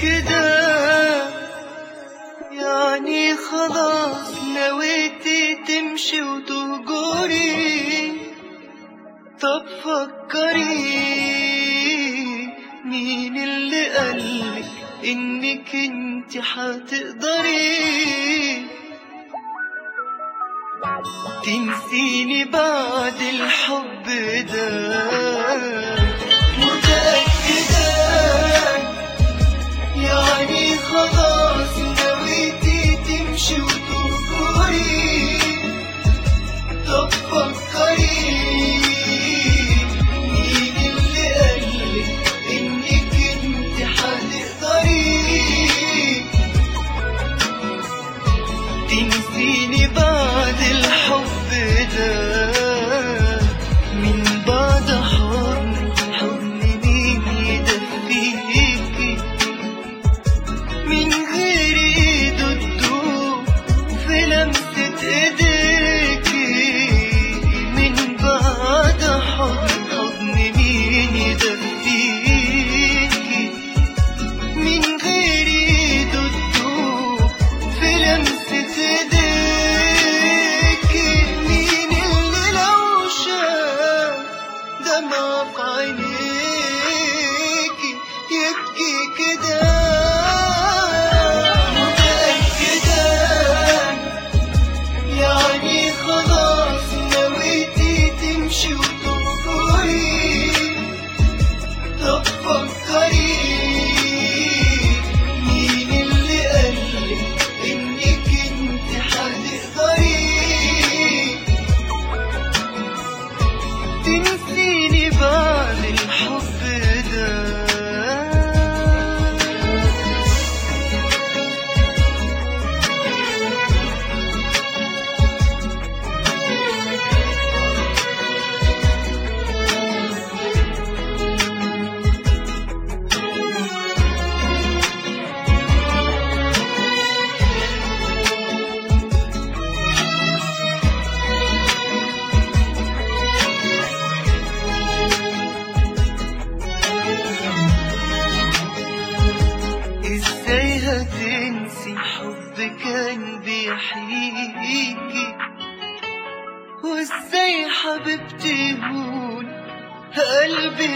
كده يعني خلاص نويتي تمشي وتهجري طب فكري مين اللي قالك انك انت حتقدري تنسيني بعد الحب ده متأكدة يعني خلاص نويتي تمشي وتنكري طب فكري مين اللي قالك انك انت حتقدري تنسيني بعد الحب ده من بعد حضن حضن مين يدفيكي من غير ايده تدوب في لمسة ايديكي من بعد حضن حضن مين يدفيكي من غير ايده تدوب في لمسة ايديكي مين اللي لو شاف دمع في عينيكي يبكي كده متأكدة يعني خلاص نويتي تمشي وتنكري طب فكري مين اللي قالك انك انت حتقدري تنسيني بعد الحب ده ازاي هتنسي حب كان بيحييكي وازاي حبيبتي هون قلبي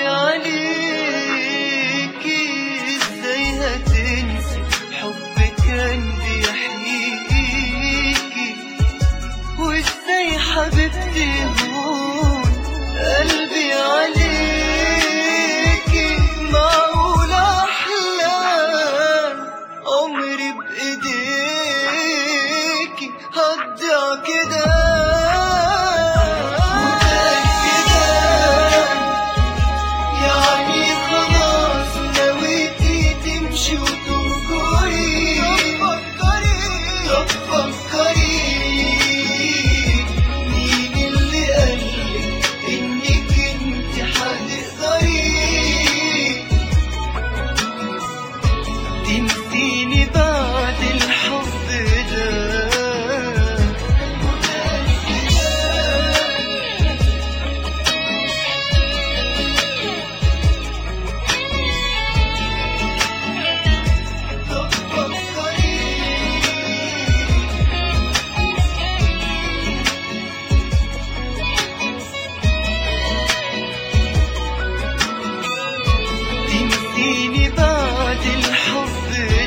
عليكي ازاي هتنسي حب كان بيحييكي وازاي حبيبتي هون قلبي عليكي معقول احلام عمري بايديكي هضيع كده متأكدة يعني خلاص نويتي تمشي وتنكري طب فكري مين اللي قالك انك انت حتقدري تنسيني بعد الحب ده طب فكري تنسيني بعد الحب